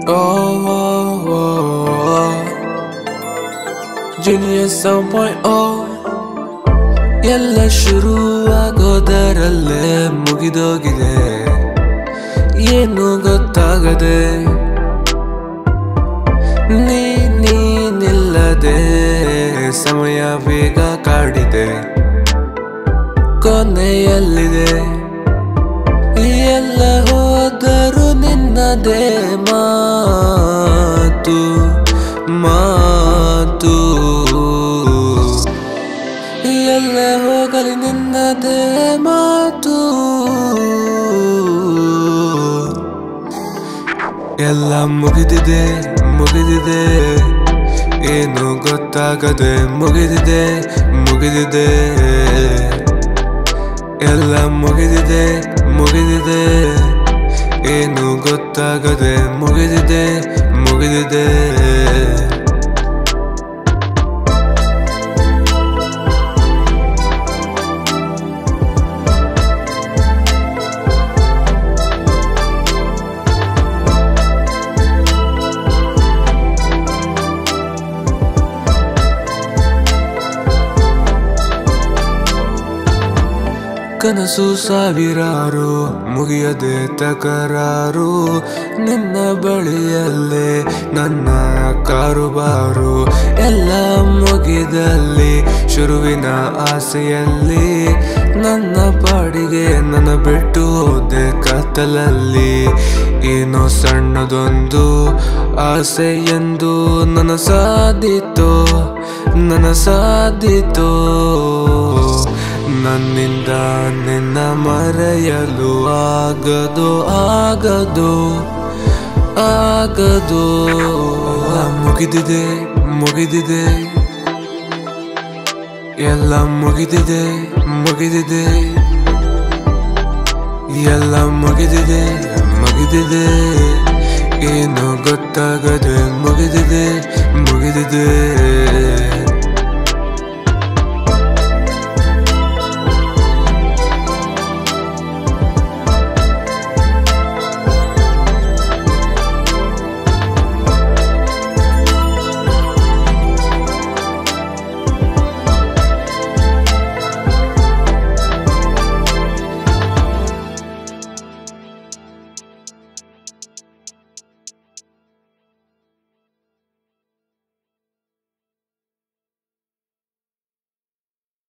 Oh, oh, oh. Genius 7.0 ಎಲ್ಲ ಶುರುವಾಗೋದರಲ್ಲೇ ಮುಗಿದೋಗಿದೆ ಏನು ಗೊತ್ತಾಗದೆ ನೀ ನೀನಿಲ್ಲದೆ ಸಮಯ ಬೇಗ ಕಾಡಿದೆ ಕೊನೆಯಲ್ಲಿದೆ ಎಲ್ಲ ಹೋದರೂ ನಿನ್ನದೇ ಮಾತು ಮಾತು ಎಲ್ಲ ಹೋಗಲಿ ನಿನ್ನದೇ ಮಾತು ಎಲ್ಲ ಮುಗಿದಿದೆ ಮುಗಿದಿದೆ ಏನು ಗೊತ್ತಾಗದೆ ಮುಗಿದಿದೆ ಮುಗಿದಿದೆ ಎಲ್ಲ ಮುಗಿದಿದೆ ಮುಗಿದಿದೆ ಏನು ಗೊತ್ತಾಗದೆ ಮುಗಿದಿದೆ ಮುಗಿದಿದೆ ಕನಸು ಸಾವಿರಾರು ಮುಗಿಯದೆ ತಕರಾರು ನಿನ್ನ ಬಳಿಯಲ್ಲೇ ನನ್ನ ಕಾರುಬಾರು ಎಲ್ಲ ಮುಗಿದಲ್ಲಿ ಶುರುವಿನ ಆಸೆಯಲ್ಲಿ ನನ್ನ ಪಾಡಿಗೆ ನನ್ನ ಬಿಟ್ಟು ಹೋದೆ ಕತ್ತಲಲ್ಲಿ ಏನೋ ಸಣ್ಣದೊಂದು ಆಸೆ ಎಂದು ನನ್ನ ಸಾಧಿತೋ ನನ್ನ ಸಾಧಿತೋ ನನ್ನಿಂದ ನಿನ್ನ ಮರೆಯಲು ಆಗದು ಆಗದು ಆಗದು ಮುಗಿದಿದೆ ಮುಗಿದಿದೆ ಎಲ್ಲ ಮುಗಿದಿದೆ ಮುಗಿದಿದೆ ಎಲ್ಲ ಮುಗಿದಿದೆ ಮುಗಿದಿದೆ ಏನು ಗೊತ್ತಾಗದೆ ಮುಗಿದಿದೆ ಮುಗಿದಿದೆ